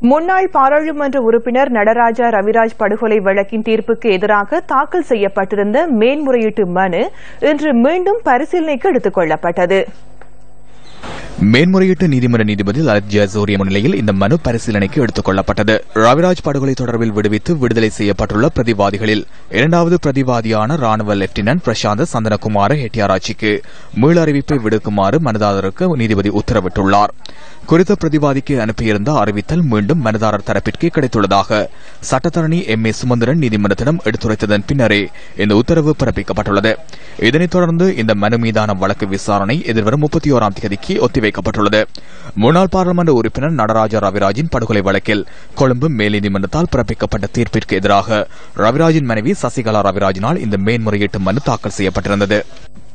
முன்னாள் பாராளுமன்ற உறுப்பினர் நடராஜா ரவிராஜ் படுகொலை வழக்கின் தீர்ப்புக்கு எதிராக தாக்கல் செய்யப்பட்டிருந்த மேன்முறையீட்டு மனு இன்று மீண்டும் பரிசீலனைக்கு எடுத்துக் கொள்ளப்பட்டது மேன்முறையீட்டு நீதிமன்ற நீதிபதி லலித் ஜெயசூரிய முன்னிலையில் இந்த மனு பரிசீலனைக்கு எடுத்துக் கொள்ளப்பட்டது ரவிராஜ் படுகொலை தொடர்பில் விடுவித்து விடுதலை செய்யப்பட்டுள்ள பிரதிவாதிகளில் இரண்டாவது பிரதிவாதியான ராணுவ லெப்டினன்ட் பிரசாந்த் சந்தனகுமார ஹெட்டியாராச்சிக்கு மீள் அறிவிப்பை விடுக்குமாறு மனுதாரருக்கு நீதிபதி உத்தரவிட்டுள்ளார் குறித்த பிரதிவாதிக்கு அனுப்பியிருந்த அறிவித்தல் மீண்டும் மனுதாரர் தரப்பிற்கு கிடைத்துள்ளதாக சட்டத்தரணி எம் ஏ சுமந்திரன் நீதிமன்றத்திடம் எடுத்துரைத்ததன் பின்னரே இந்த உத்தரவு பிறப்பிக்கப்பட்டுள்ளது இதனைத் தொடர்ந்து இந்த மனு மீதான வழக்கு விசாரணை எதிர்வரும் முப்பத்தி ஓராம் தேதிக்கு ஒத்திவைக்கப்பட்டுள்ளது முன்னாள் பாராளுமன்ற உறுப்பினர் நடராஜா ரவிராஜின் படுகொலை வழக்கில் கொழும்பு மேல்நீதிமன்றத்தால் பிறப்பிக்கப்பட்ட தீர்ப்பிற்கு எதிராக ரவிராஜின் மனைவி சசிகலா ரவிராஜினால் இந்த மேன்முறையீட்டு மனு தாக்கல் செய்யப்பட்டிருந்தது